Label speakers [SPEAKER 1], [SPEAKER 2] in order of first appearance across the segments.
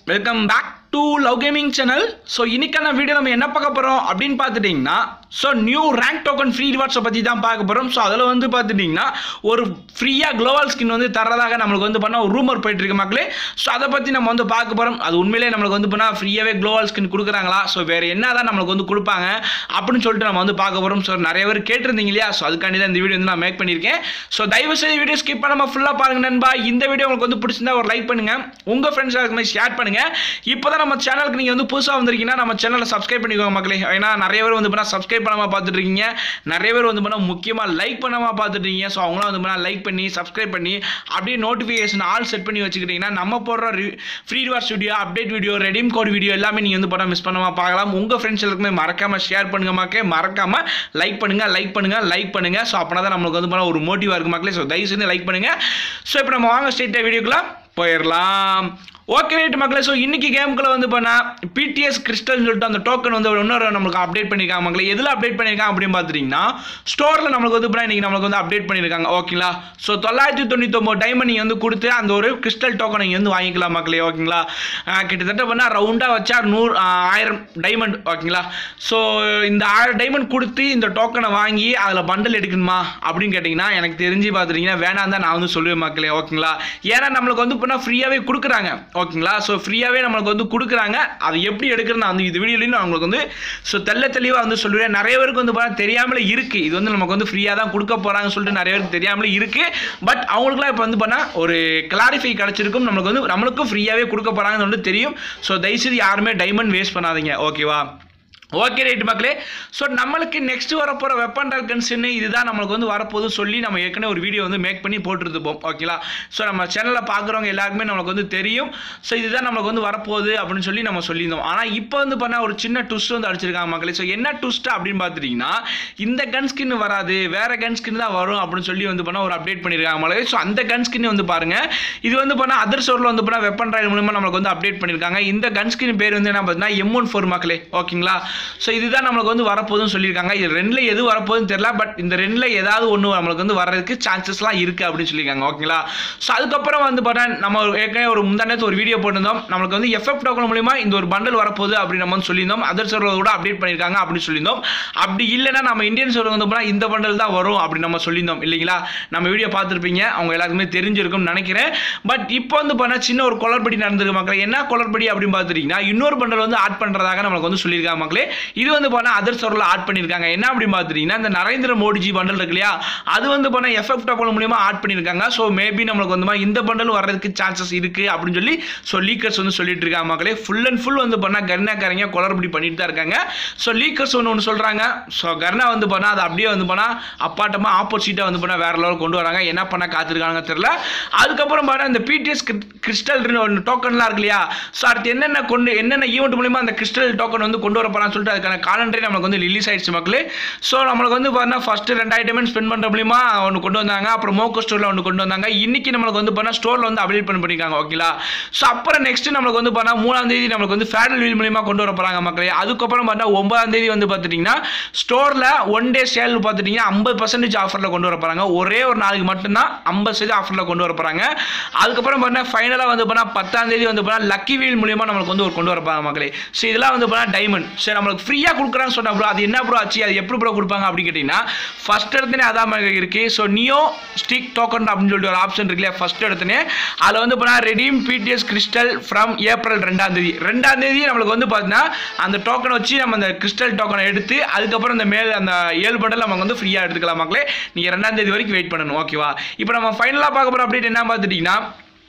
[SPEAKER 1] welcome back to love gaming channel so இன்னைக்கான video நம்ம என்ன பார்க்க போகிறோம் அப்படின்னு பார்த்துட்டிங்கன்னா so new rank token free ரிவார்ட்ஸை பற்றி தான் பார்க்க போகிறோம் ஸோ அதில் வந்து பார்த்துட்டிங்கன்னா ஒரு ஃப்ரீயாக குளோபல் ஸ்கின் வந்து தரதாக நம்மளுக்கு வந்து பண்ணால் ஒரு ரூமர் போயிட்டு இருக்கு மக்களே ஸோ அதை பற்றி நம்ம வந்து பார்க்க போகிறோம் அது உண்மையிலே நம்மளுக்கு வந்து பண்ணால் ஃப்ரீயாகவே குளோபல் ஸ்கின் கொடுக்குறாங்களா ஸோ வேறு என்ன தான் நம்மளுக்கு வந்து கொடுப்பாங்க அப்படின்னு சொல்லிட்டு நம்ம வந்து பார்க்க போகிறோம் ஸோ நிறைய பேர் கேட்டிருந்தீங்க இல்லையா ஸோ அதுக்காண்டி தான் இந்த வீடியோ வந்து நான் மேக் பண்ணியிருக்கேன் ஸோ தயவு செய்து வீடியோ ஸ்கிப் பண்ணாமல் ஃபுல்லாக பாருங்க நண்பா இந்த வீடியோ உங்களுக்கு வந்து பிடிச்சிருந்தா ஒரு லைக் பண்ணுங்க உங்கள் ஃப்ரெண்ட்ஸ் மாதிரி ஷேர் பண்ணுங்க இப்போ தான் நம்ம சேனலுக்கு நீங்கள் வந்து புதுசாக வந்திருக்கீங்கன்னா நம்ம சேனலை சப்ஸ்கிரைப் பண்ணிக்கோங்க மக்களே ஏன்னா நிறைய பேர் வந்து பண்ணால் சப்ஸ்கிரைப் பண்ணாமல் பார்த்துட்டு இருக்கீங்க நிறைய பேர் வந்து பண்ணால் முக்கியமாக லைக் பண்ணாமல் பார்த்துட்டு இருக்கீங்க ஸோ அவங்களாம் வந்து பண்ணால் லைக் பண்ணி சப்ஸ்கிரைப் பண்ணி அப்படியே நோட்டிஃபிகேஷன் ஆல் செட் பண்ணி வச்சுக்கிட்டிங்கன்னா நம்ம போடுற free rewards video update video redeem code video எல்லாமே நீங்கள் வந்து பண்ணால் மிஸ் பண்ணாமல் பார்க்கலாம் உங்கள் ஃப்ரெண்ட்ஸ் எல்லாருக்குமே மறக்காமல் ஷேர் பண்ணுங்க மக்களே மறக்காமல் லைக் பண்ணுங்க லைக் பண்ணுங்க லைக் பண்ணுங்க ஸோ அப்படின்னா தான் நம்மளுக்கு வந்து பண்ண ஒரு மோட்டிவாக இருக்கு மக்களே ஸோ தயவு செஞ்சு லைக் பண்ணுங்க ஸோ இப்போ நம்ம வாங்க ஸ்ட்ரெயிட்டாக வீடியோக்குள்ள போயிடலாம் ஓகே ரைட் மக்களே ஸோ இன்னைக்கு கேமுக்குள்ள வந்து பண்ணால் பிடிஎஸ் கிறிஸ்டல்னு சொல்லிட்டு அந்த டோக்கன் வந்து இன்னொரு நம்மளுக்கு அப்டேட் பண்ணியிருக்காங்க மக்களே எதில் அப்டேட் பண்ணியிருக்காங்க அப்படின்னு பார்த்துட்டிங்கன்னா ஸ்டோரில் நம்மளுக்கு வந்து பண்ணால் இன்றைக்கி நம்மளுக்கு வந்து அப்டேட் பண்ணியிருக்காங்க ஓகேங்களா ஸோ தொள்ளாயிரத்தி தொண்ணூத்தொம்பது டைமண்ட் நீங்கள் வந்து கொடுத்து அந்த ஒரு கிறிஸ்டல் டோக்கன் நீங்கள் வந்து வாங்கிக்கலாம் மக்களே ஓகேங்களா ஆஹ் கிட்டத்தட்ட பண்ணால் ரவுண்டாக வச்சா நூறு ஆஹ் ஆயிரம் டைமண்ட் ஓகேங்களா ஸோ இந்த ஆயிரம் டைமண்ட் கொடுத்து இந்த டோக்கனை வாங்கி அதில் பண்டல் எடுக்கணுமா அப்படின்னு கேட்டிங்கன்னா எனக்கு தெரிஞ்சு பார்த்துட்டிங்கன்னா வேணாம் தான் நான் வந்து சொல்லுவேன் மக்களே ஓகேங்களா ஏன்னா நம்மளுக்கு வந்து பண்ணால் ஃப்ரீயாகவே கொடுக்குறாங்க ஓகேங்களா ஸோ ஃப்ரீயாகவே நம்மளுக்கு வந்து கொடுக்குறாங்க அது எப்படி எடுக்கிறது நான் வந்து இது வீடியோலையும் நான் உங்களுக்கு வந்து ஸோ தெல்ல தெளிவாக வந்து சொல்லுவேன் நிறைய பேருக்கு வந்து பார்த்தா தெரியாமலே இருக்குது இது வந்து நமக்கு வந்து ஃப்ரீயாக தான் கொடுக்க போகிறாங்கன்னு சொல்லிட்டு நிறைய பேருக்கு தெரியாமலே இருக்குது பட் அவங்களுக்குலாம் இப்போ வந்து பண்ணால் ஒரு கிளாரிஃபை கிடச்சிருக்கும் நம்மளுக்கு வந்து நம்மளுக்கும் ஃப்ரீயாகவே கொடுக்க போகிறாங்கன்னு வந்து தெரியும் ஸோ தயவுசெய்து யாருமே டைமண்ட் வேஸ்ட் பண்ணாதீங்க ஓகேவா ஓகே ரைட் மக்களே ஸோ நம்மளுக்கு நெக்ஸ்ட் வரப்போகிற வெப்பன் கன்ஸ்ன்னு இதுதான் நம்மளுக்கு வந்து வரப்போகுது சொல்லி நம்ம ஏற்கனவே ஒரு வீடியோ வந்து மேக் பண்ணி போட்டுருப்போம் ஓகேங்களா ஸோ நம்ம சேனலில் பார்க்குறவங்க எல்லாருக்குமே நம்மளுக்கு வந்து தெரியும் ஸோ இதுதான் நம்மளுக்கு வந்து வரப்போகுது அப்படின்னு சொல்லி நம்ம சொல்லியிருந்தோம் ஆனால் இப்போ வந்து பண்ணால் ஒரு சின்ன ட்விஸ்ட் வந்து அடிச்சிருக்காங்க மக்களே ஸோ என்ன ட்விஸ்ட் அப்படின்னு பார்த்துட்டிங்கன்னா இந்த கன் ஸ்கின் வராது வேற கன் ஸ்கின் தான் வரும் அப்படின்னு சொல்லி வந்து பண்ணால் ஒரு அப்டேட் பண்ணியிருக்காங்க மக்களே ஸோ அந்த கன் ஸ்கின் வந்து பாருங்கள் இது வந்து பண்ணால் அதர் சோரில் வந்து பண்ணால் வெப்பன் ராயல் மூலமாக நம்மளுக்கு வந்து அப்டேட் பண்ணியிருக்காங்க இந்த கன் ஸ்கின் பேர் வந்து என்ன பார்த்தீங்கன்னா எம் ஒன் ஃபோர் மக்களே ஓகேங்களா ஸோ இதுதான் நம்மளுக்கு வந்து வரப்போகுதுன்னு சொல்லியிருக்காங்க இது ரெண்டில் எது வரப்போகுதுன்னு தெரியல பட் இந்த ரெண்டில் ஏதாவது ஒன்று நம்மளுக்கு வந்து வர்றதுக்கு சான்சஸ்லாம் இருக்குது அப்படின்னு சொல்லியிருக்காங்க ஓகேங்களா ஸோ அதுக்கப்புறம் வந்து பார்த்தா நம்ம ஒரு ஏற்கனவே ஒரு முந்தானத்து ஒரு வீடியோ போட்டிருந்தோம் நம்மளுக்கு வந்து எஃப்எஃப் டோக்கன் மூலிமா இந்த ஒரு பண்டல் வரப்போகுது அப்படின்னு நம்ம வந்து சொல்லியிருந்தோம் அதர் சர்வர் கூட அப்டேட் பண்ணியிருக்காங்க அப்படின்னு சொல்லியிருந்தோம் அப்படி இல்லைன்னா நம்ம இந்தியன் சர்வர் வந்து போனால் இந்த பண்டல் தான் வரும் அப்படின்னு நம்ம சொல்லியிருந்தோம் இல்லைங்களா நம்ம வீடியோ பார்த்துருப்பீங்க அவங்க எல்லாருக்குமே தெரிஞ்சிருக்கும்னு நினைக்கிறேன் பட் இப்போ வந்து பண்ண சின்ன ஒரு குளறுபடி நடந்திருக்கு மக்களே என்ன குளறுபடி அப்படின்னு பார்த்துட்டிங்கன்னா இன்னொரு பண்டல் வந்து ஆட் பண்ணுறதாக நம்மளுக்கு வந்து சொல்லியிருக்காங்க மக்களே இது வந்து பண்ண அதர் சர்வரில் ஆட் பண்ணியிருக்காங்க என்ன அப்படின்னு பார்த்துட்டிங்கன்னா இந்த நரேந்திர மோடிஜி பண்டல் இருக்கு இல்லையா அது வந்து பண்ண எஃப்எஃப் டோக்கன் மூலியமாக ஆட் பண்ணியிருக்காங்க ஸோ மேபி நம்மளுக்கு வந்து மாதிரி இந்த பண்டல் வர்றதுக்கு சான்சஸ் இருக்குது அப்படின்னு சொல்லி ஸோ லீக்கர்ஸ் வந்து சொல்லிட்டு இருக்காங்க மக்களே ஃபுல் அண்ட் ஃபுல் வந்து பண்ணால் கர்னாக்காரங்க குளறுபடி பண்ணிட்டு தான் இருக்காங்க ஸோ லீக்கர்ஸ் ஒன்று ஒன்று சொல்கிறாங்க ஸோ கர்னா வந்து பண்ணால் அது அப்படியே வந்து பண்ணால் அப்பாட்டமாக ஆப்போசிட்டாக வந்து பண்ணால் வேற லெவல் கொண்டு வராங்க என்ன பண்ண காத்திருக்காங்க தெரியல அதுக்கப்புறம் பார்த்தா இந்த பிடிஎஸ் கிறிஸ்டல் ஒன்று டோக்கன்லாம் இருக்கு இல்லையா ஸோ அடுத்து என்னென்ன கொண்டு என்னென்ன ஈவெண்ட் மூலியமாக அந்த கிறிஸ்டல் டோக்கன் வந்து கொண்டு வர போகிறான்னு சொல்லிட்டு அதுக்கான காலண்டரே நமக்கு வந்து ரிலீஸ் ஆயிடுச்சு மக்களே ஸோ நம்மளுக்கு வந்து பார்த்தா ஃபஸ்ட்டு ரெண்டாயிரம் ஸ்பெண்ட் பண்ணுற மூலியமா ஒன்று கொண்டு வந்தாங்க அப்புறம் மோக்கோ ஸ்டோரில் ஒன்று கொண்டு வந்தாங்க இன்னைக்கு நம்மளுக்கு வந்து பண்ணால் ஸ்டோரில் வந்து அப்டேட் பண்ணி பண்ணியிருக்காங்க ஓகேங்களா ஸோ அப்புறம் நெக்ஸ்ட் நம்மளுக்கு வந்து பண்ணால் மூணாம் தேதி நம்மளுக்கு வந்து ஃபேடல் வீல் மூலியமா கொண்டு வர போகிறாங்க மக்களே அதுக்கப்புறம் பார்த்தா ஒன்பதாம் தேதி வந்து பார்த்துட்டிங்கன்னா ஸ்டோரில் ஒன் டே சேல் பார்த்துட்டிங்கன்னா ஐம்பது பர்சன்டேஜ் ஆஃபரில் கொண்டு வர போகிறாங்க ஒரே ஒரு நாளைக்கு மட்டும்தான் ஐம்பது சதவீதம் ஆஃபரில் கொண்டு வர போகிறாங்க அதுக்கப்புறம் பார்த்தா ஃபைனலாக வந்து பண்ணால் பத்தாம் தேதி வந்து பண்ணால் லக்கி வீல் மூலியமாக நம்மளுக்கு வந்து ஒரு கொண்டு வர போகிறாங்க மக்களே ஸோ இதெல்லாம் வந்து பண்ணால் டைமண்ட் சரி நம்மளுக்கு ஃப்ரீயாக கொடுக்குறான்னு சொன்னா ப்ரோ அது என்ன ப்ரோ ஆச்சு அது எப்படி ப்ரோ கொடுப்பாங்க அப்படின்னு கேட்டிங்கன்னா ஃபர்ஸ்ட் இடத்துனே அதான் மாதிரி இருக்குது ஸோ நியோ ஸ்டிக் டோக்கன் அப்படின்னு சொல்லிட்டு ஒரு ஆப்ஷன் இருக்கு இல்லையா ஃபர்ஸ்ட் இடத்துனே அதில் வந்து பண்ணால் redeem BTS crystal from April ரெண்டாம் தேதி ரெண்டாம் தேதி நம்மளுக்கு வந்து பார்த்தீங்கன்னா அந்த டோக்கனை வச்சு நம்ம அந்த கிறிஸ்டல் டோக்கனை எடுத்து அதுக்கப்புறம் இந்த மேல் அந்த ஏழு பண்டல் நம்ம வந்து ஃப்ரீயாக எடுத்துக்கலாம் மக்களே நீங்கள் ரெண்டாம் தேதி வரைக்கும் வெயிட் பண்ணணும் ஓகேவா இப்போ நம்ம ஃபைனலாக பார்க்க போகிற அப்டேட் என்ன பார்த்துட்டிங்கன்னா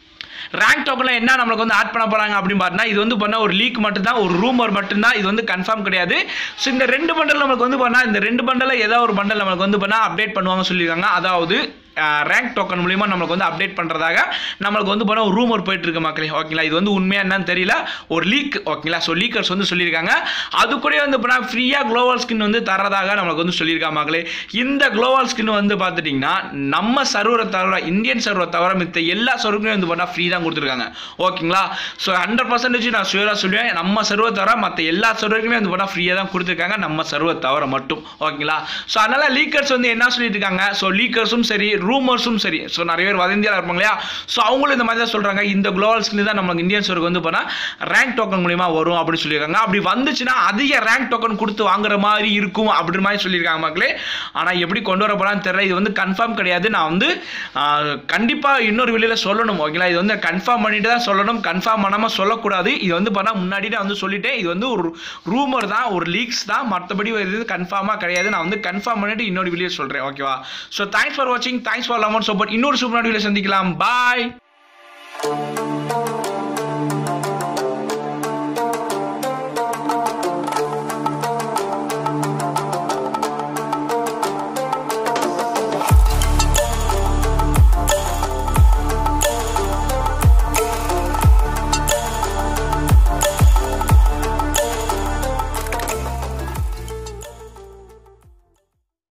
[SPEAKER 1] ரேங்க் டோக்கனில் என்ன நம்மளுக்கு வந்து ஆட் பண்ண போகிறாங்க அப்படின்னு பார்த்தீங்கன்னா இது வந்து பண்ண ஒரு லீக் மட்டும்தான் ஒரு ரூமர் மட்டும்தான் இது வந்து கன்ஃபார்ம் கிடையாது ஸோ இந்த ரெண்டு பண்டல் நம்மளுக்கு வந்து பண்ணால் இந்த ரெண்டு பண்டலில் ஏதாவது ஒரு பண்டல் நம்மளுக்கு வந்து பண்ணால் அப்டேட் பண்ணுவாங்க சொல்லியிருக்காங்க அதாவது ரேங்க் டோக்கன் மூலிமா நம்மளுக்கு வந்து அப்டேட் பண்ணுறதாக நம்மளுக்கு வந்து போன ஒரு ரூமர் போயிட்டு இருக்கு மக்களே ஓகேங்களா இது வந்து உண்மையாக என்னன்னு தெரியல ஒரு லீக் ஓகேங்களா ஸோ லீக்கர்ஸ் வந்து சொல்லியிருக்காங்க அது கூட வந்து போனால் ஃப்ரீயாக குளோபல் ஸ்கின் வந்து தரதாக நம்மளுக்கு வந்து சொல்லியிருக்காங்க மக்களே இந்த குளோபல் ஸ்கின் வந்து பார்த்துட்டிங்கன்னா நம்ம சர்வரை தவிர இந்தியன் சர்வரை தவிர மித்த எல்லா சர்வருக்குமே வந்து பண்ணால் ஃப்ரீ தான் கொடுத்துருக்காங்க ஓகேங்களா ஸோ ஹண்ட்ரட் பர்சன்டேஜ் நான் ஷுவராக சொல்லுவேன் நம்ம சர்வர் தவிர மற்ற எல்லா சர்வருக்குமே வந்து பண்ணால் ஃப்ரீயாக தான் கொடுத்துருக்காங்க நம்ம சர்வர் தவிர மட்டும் ஓகேங்களா ஸோ அதனால் லீக்கர்ஸ் வந்து என்ன சொல்லிட்டு இருக்காங்க ஸோ லீக்கர்ஸும் சரி ரூமர்ஸும் சரி ஸோ நிறைய பேர் வதந்தியாக இருப்பாங்க இல்லையா ஸோ அவங்களும் இந்த மாதிரி தான் சொல்கிறாங்க இந்த குளோபல் ஸ்கில் தான் நம்ம இந்தியன்ஸருக்கு வந்து போனால் ரேங்க் டோக்கன் மூலியமா வரும் அப்படின்னு சொல்லியிருக்காங்க அப்படி வந்துச்சுன்னா அதிக ரேங்க் டோக்கன் கொடுத்து வாங்குற மாதிரி இருக்கும் அப்படின்ற மாதிரி சொல்லியிருக்காங்க மக்களே ஆனால் எப்படி கொண்டு வர போகிறான்னு தெரியல இது வந்து கன்ஃபார்ம் கிடையாது நான் வந்து கண்டிப்பாக இன்னொரு வெளியில் சொல்லணும் ஓகேங்களா இது வந்து கன்ஃபார்ம் பண்ணிட்டு தான் சொல்லணும் கன்ஃபார்ம் பண்ணாமல் சொல்லக்கூடாது இது வந்து பண்ணால் முன்னாடி நான் வந்து சொல்லிட்டேன் இது வந்து ஒரு ரூமர் தான் ஒரு லீக்ஸ் தான் மற்றபடி இது கன்ஃபார்மாக கிடையாது நான் வந்து கன்ஃபார்ம் பண்ணிட்டு இன்னொரு வீடியோ சொல்கிறேன் ஓகேவா ஸோ தேங்க்ஸ் ஃபார் வாட்சிங் தேங்க்ஸ் ஃபார் லமன் சப்போர்ட் இன்னொரு சூப்பரான வீடியோ சந்திக்கலாம் பாய்